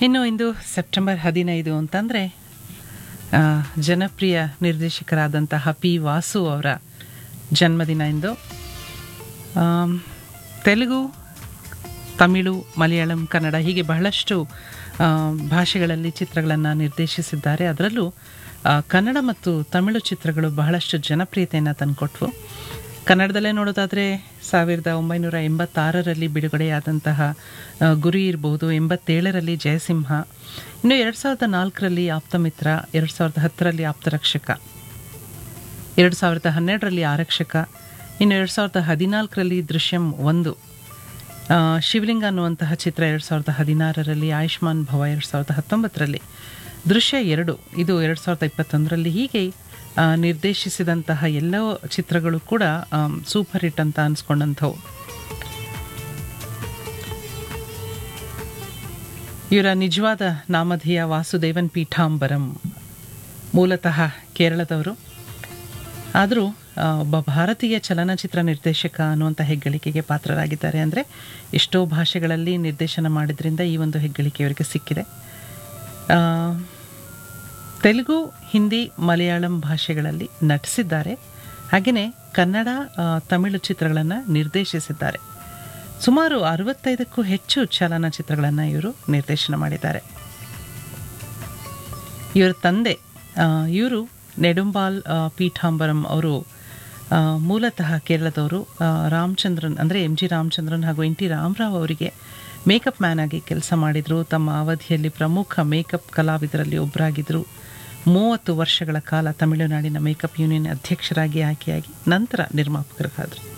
ಇನ್ನು ಇಂದು ಸೆಪ್ಟೆಂಬರ್ ಹದಿನೈದು ಅಂತಂದರೆ ಜನಪ್ರಿಯ ನಿರ್ದೇಶಕರಾದಂತಹ ಪಿ ವಾಸು ಅವರ ಜನ್ಮದಿನ ಇಂದು ಆಮ್, ತೆಲುಗು ತಮಿಳು ಮಲಯಾಳಂ ಕನ್ನಡ ಹೀಗೆ ಬಹಳಷ್ಟು ಆ, ಭಾಷೆಗಳಲ್ಲಿ ಚಿತ್ರಗಳನ್ನು ನಿರ್ದೇಶಿಸಿದ್ದಾರೆ ಅದರಲ್ಲೂ ಆ, ಕನ್ನಡ ಮತ್ತು ತಮಿಳು ಚಿತ್ರಗಳು ಬಹಳಷ್ಟು ಜನಪ್ರಿಯತೆಯನ್ನು ತಂದುಕೊಟ್ವು ಕನ್ನಡದಲ್ಲೇ ನೋಡೋದಾದರೆ ಸಾವಿರದ ಒಂಬೈನೂರ ಎಂಬತ್ತಾರರಲ್ಲಿ ಬಿಡುಗಡೆಯಾದಂತಹ ಆ, ಗುರಿ ಇರ್ಬೋದು ಎಂಬತ್ತೇಳರಲ್ಲಿ ಜಯಸಿಂಹ ಇನ್ನು ಎರಡು ಸಾವಿರದ ನಾಲ್ಕರಲ್ಲಿ ಆಪ್ತಮಿತ್ರ ಎರಡು ಸಾವಿರದ ಹತ್ತರಲ್ಲಿ ಆಪ್ತರಕ್ಷಕ ಎರಡು ಸಾವಿರದ ಹನ್ನೆರಡರಲ್ಲಿ ಆರಕ್ಷಕ ಇನ್ನು ಎರಡು ಸಾವಿರದ ಹದಿನಾಲ್ಕರಲ್ಲಿ ದೃಶ್ಯಂ ಒಂದು ಆ, ಶಿವಲಿಂಗ ಅನ್ನುವಂತಹ ಚಿತ್ರ ಎರಡು ಸಾವಿರದ ಹದಿನಾರರಲ್ಲಿ ಆಯುಷ್ಮಾನ್ ಭವ ಎರಡು ಸಾವಿರದ ಹತ್ತೊಂಬತ್ತರಲ್ಲಿ ದೃಶ್ಯ ಎರಡು ಇದು ಎರಡು ಸಾವಿರದ ಇಪ್ಪತ್ತೊಂದರಲ್ಲಿ ಹೀಗೆ ಆ, ನಿರ್ದೇಶಿಸಿದಂತಹ ಎಲ್ಲ ಚಿತ್ರಗಳು ಕೂಡ ಆಮ್, ಸೂಪರ್ ಹಿಟ್ ಅಂತ ಅನ್ಸ್ಕೊಂಡಂಥವು ಇವರ ನಿಜವಾದ ನಾಮಧೇಯ ವಾಸುದೇವನ್ ಪೀಠಾಂಬರಂ ಮೂಲತಃ ಕೇರಳದವರು ಆದರೂ ಆ, ಒಬ್ಬ ಭಾರತೀಯ ಚಲನಚಿತ್ರ ನಿರ್ದೇಶಕ ಅನ್ನುವಂಥ ಹೆಗ್ಗಳಿಕೆಗೆ ಪಾತ್ರರಾಗಿದ್ದಾರೆ ಅಂದರೆ ಎಷ್ಟೋ ಭಾಷೆಗಳಲ್ಲಿ ನಿರ್ದೇಶನ ಮಾಡಿದ್ರಿಂದ ಈ ಒಂದು ಹೆಗ್ಗಳಿಕೆ ಇವರಿಗೆ ಸಿಕ್ಕಿದೆ ಆ, ತೆಲುಗು ಹಿಂದಿ ಮಲಯಾಳಂ ಭಾಷೆಗಳಲ್ಲಿ ನಟಿಸಿದ್ದಾರೆ ಹಾಗೆಯೇ ಕನ್ನಡ ಆ, ತಮಿಳು ಚಿತ್ರಗಳನ್ನು ನಿರ್ದೇಶಿಸಿದ್ದಾರೆ ಸುಮಾರು ಅರವತ್ತೈದಕ್ಕೂ ಹೆಚ್ಚು ಚಲನಚಿತ್ರಗಳನ್ನು ಇವರು ನಿರ್ದೇಶನ ಮಾಡಿದ್ದಾರೆ ಇವರ ತಂದೆ ಇವರು ನೆಡುಂಬಾಲ್ ಆ, ಪೀಠಾಂಬರಂ ಅವರು ಆ, ಮೂಲತಃ ಕೇರಳದವರು ಆ, ರಾಮಚಂದ್ರನ್ ಅಂದರೆ ಎಂ ಜಿ ರಾಮಚಂದ್ರನ್ ಹಾಗೂ ಎನ್ ಟಿ ರಾಮರಾವ್ ಅವರಿಗೆ ಮೇಕಪ್ ಮ್ಯಾನ್ ಆಗಿ ಕೆಲಸ ಮಾಡಿದರು ತಮ್ಮ ಅವಧಿಯಲ್ಲಿ ಪ್ರಮುಖ ಮೇಕಪ್ ಕಲಾವಿದರಲ್ಲಿ ಒಬ್ಬರಾಗಿದ್ದರು ಮೂವತ್ತು ವರ್ಷಗಳ ಕಾಲ ತಮಿಳುನಾಡಿನ ಮೇಕಪ್ ಯೂನಿಯನ್ ಅಧ್ಯಕ್ಷರಾಗಿ ಆಯ್ಕೆಯಾಗಿ ನಂತರ ನಿರ್ಮಾಪಕರಾದರು